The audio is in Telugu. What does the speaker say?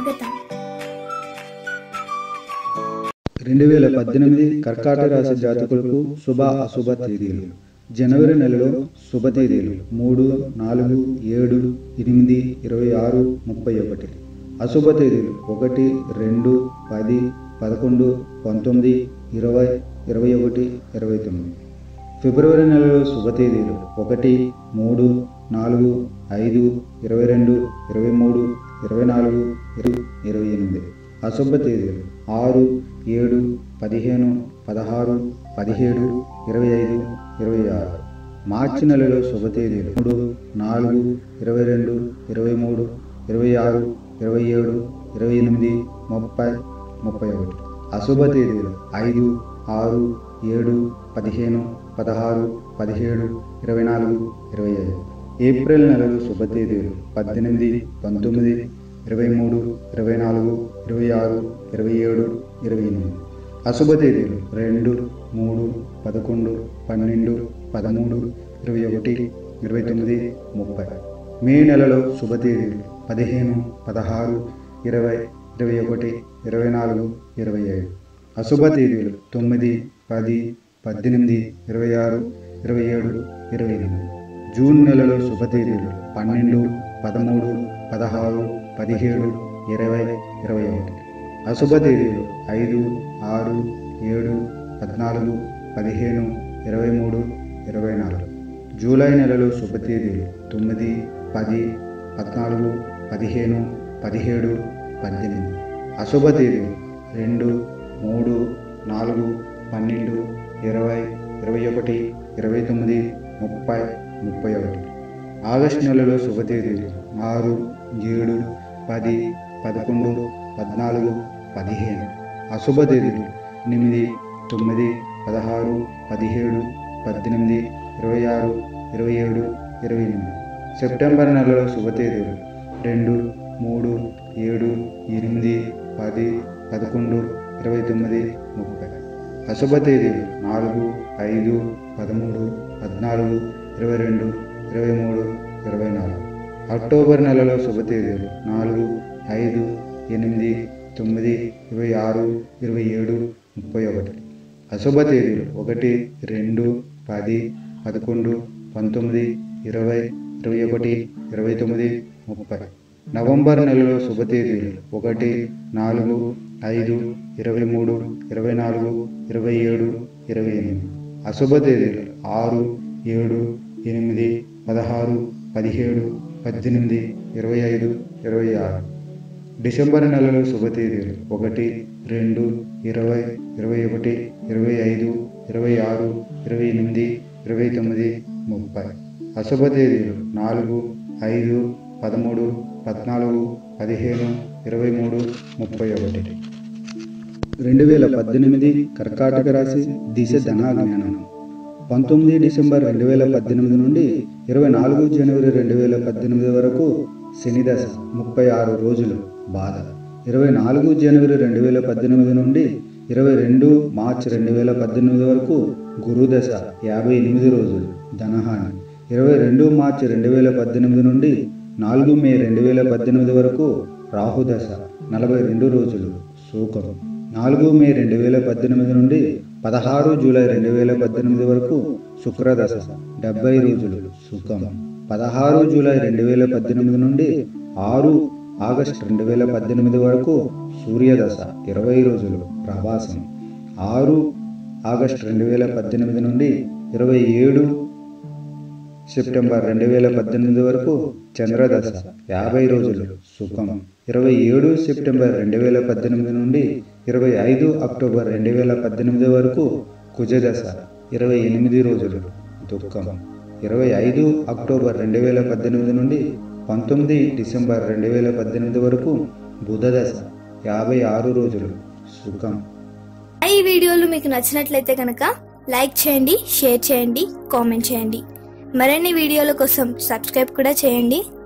స్వాగతం రెండు వేల పద్దెనిమిది కర్కాటక రాశి జాతకులకు శుభ అశుభ తేదీలు జనవరి నెలలో శుభ తేదీలు మూడు నాలుగు ఏడు ఎనిమిది ఇరవై ఆరు ముప్పై ఒకటి అశుభ తేదీలు ఒకటి రెండు పది పదకొండు పంతొమ్మిది ఇరవై ఇరవై ఒకటి ఇరవై తొమ్మిది ఫిబ్రవరి నెలలో శుభ తేదీలు ఒకటి మూడు నాలుగు ఐదు ఇరవై రెండు ఇరవై మూడు ఇరవై నాలుగు ఇరవై ఇరవై ఎనిమిది అశుభ తేదీలు ఆరు ఏడు పదిహేను పదహారు పదిహేడు ఇరవై ఐదు ఇరవై ఆరు మార్చి నెలలో శుభ తేదీలు మూడు నాలుగు ఇరవై రెండు ఇరవై మూడు ఇరవై ఆరు ఇరవై ఏడు ఇరవై ఎనిమిది ముప్పై ముప్పై ఒకటి అశుభ తేదీలు ఐదు ఆరు ఏడు పదిహేను పదహారు పదిహేడు ఇరవై నాలుగు ఇరవై ఐదు ఏప్రిల్ నెలలో శుభ తేదీలు పద్దెనిమిది పంతొమ్మిది ఇరవై మూడు ఇరవై నాలుగు ఇరవై ఆరు ఇరవై ఏడు ఇరవై ఎనిమిది అశుభ తేదీలు రెండు మూడు పదకొండు పన్నెండు పదమూడు ఇరవై ఒకటి ఇరవై తొమ్మిది ముప్పై మే నెలలో శుభ తేదీలు పదిహేను పదహారు ఇరవై ఇరవై ఒకటి ఇరవై నాలుగు ఇరవై ఐదు అశుభ తేదీలు తొమ్మిది పది పద్దెనిమిది ఇరవై ఆరు ఇరవై ఏడు ఇరవై ఎనిమిది జూన్ నెలలో శుభ తేదీలు పన్నెండు పదమూడు పదహారు పదిహేడు ఇరవై ఇరవై ఒకటి అశుభ తేదీలు ఐదు ఆరు ఏడు పద్నాలుగు పదిహేను ఇరవై మూడు ఇరవై నాలుగు జూలై నెలలో శుభ తేదీలు తొమ్మిది పది పద్నాలుగు పదిహేను పదిహేడు పద్దెనిమిది అశుభ తేదీలు రెండు మూడు నాలుగు పన్నెండు ఇరవై ఇరవై ఒకటి ఇరవై తొమ్మిది ముప్పై ముప్పై ఒకటి ఆగస్టు నెలలో శుభ తేదీలు ఆరు ఏడు పది పదకొండు పద్నాలుగు పదిహేను అశుభ తేదీలు ఎనిమిది తొమ్మిది పదహారు పదిహేడు పద్దెనిమిది ఇరవై ఆరు ఇరవై ఏడు ఇరవై ఎనిమిది సెప్టెంబర్ నెలలో శుభ తేదీలు రెండు మూడు ఏడు ఎనిమిది పది పదకొండు ఇరవై తొమ్మిది ముప్పై అశుభ తేదీలు నాలుగు ఐదు పదమూడు పద్నాలుగు ఇరవై రెండు ఇరవై మూడు ఇరవై నాలుగు అక్టోబర్ నెలలో శుభ తేదీలు నాలుగు ఐదు ఎనిమిది తొమ్మిది ఇరవై ఆరు ఇరవై ఏడు ముప్పై ఒకటి అశుభ తేదీలు ఒకటి రెండు పది పదకొండు పంతొమ్మిది ఇరవై ఇరవై ఒకటి ఇరవై తొమ్మిది ముప్పై నవంబర్ నెలలో శుభ తేదీలు ఒకటి నాలుగు ఐదు ఇరవై మూడు ఇరవై నాలుగు ఇరవై ఏడు ఇరవై ఎనిమిది అశుభ తేదీలు ఆరు ఏడు ఎనిమిది పదహారు పదిహేడు పద్దెనిమిది ఇరవై ఐదు ఇరవై ఆరు డిసెంబర్ నెలలో శుభ తేదీలు ఒకటి రెండు ఇరవై ఇరవై ఒకటి ఇరవై ఐదు ఇరవై ఆరు ఇరవై ఎనిమిది ఇరవై తొమ్మిది ముప్పై అశుభ తేదీలు నాలుగు ఐదు పదమూడు పద్నాలుగు పదిహేను ఇరవై మూడు ముప్పై ఒకటి రెండు వేల పద్దెనిమిది కర్కాటక రాశి దిశ ధనాజ్ఞానం పంతొమ్మిది డిసెంబర్ రెండు వేల పద్దెనిమిది నుండి ఇరవై నాలుగు జనవరి రెండు వేల పద్దెనిమిది వరకు శని దశ ముప్పై ఆరు రోజులు బాధ ఇరవై నాలుగు జనవరి రెండు వేల పద్దెనిమిది నుండి ఇరవై రెండు మార్చి రెండు వేల పద్దెనిమిది వరకు గురు దశ యాభై ఎనిమిది రోజులు ధనహాని ఇరవై రెండు మార్చి రెండు వేల పద్దెనిమిది నుండి నాలుగు మే రెండు వేల పద్దెనిమిది వరకు రాహుదశ నలభై రెండు రోజులు సూకం నాలుగు మే రెండు వేల పద్దెనిమిది నుండి పదహారు జూలై రెండు వేల పద్దెనిమిది వరకు శుక్రదశ డెబ్బై రోజులు సుఖం పదహారు జూలై రెండు వేల పద్దెనిమిది నుండి ఆరు ఆగస్టు రెండు వేల పద్దెనిమిది వరకు సూర్యదశ ఇరవై రోజులు ప్రభాసం ఆరు ఆగస్టు రెండు వేల పద్దెనిమిది నుండి ఇరవై ఏడు సెప్టెంబర్ రెండు వేల పద్దెనిమిది వరకు చంద్రదశ యాభై రోజులు సుఖం ఇరవై ఏడు సెప్టెంబర్ రెండు వేల పద్దెనిమిది నుండి ఇరవై ఐదు అక్టోబర్ రెండు వేల పద్దెనిమిది వరకు కుజదశ ఇరవై ఎనిమిది రోజులు దుఃఖం ఇరవై ఐదు అక్టోబర్ రెండు వేల పద్దెనిమిది నుండి పంతొమ్మిది డిసెంబర్ రెండు వేల పద్దెనిమిది వరకు బుధదశ యాభై ఆరు రోజులు సుఖం ఈ వీడియోలు మీకు నచ్చినట్లయితే కనుక లైక్ చేయండి షేర్ చేయండి కామెంట్ చేయండి మరిన్ని వీడియోల కోసం సబ్స్క్రైబ్ కూడా చేయండి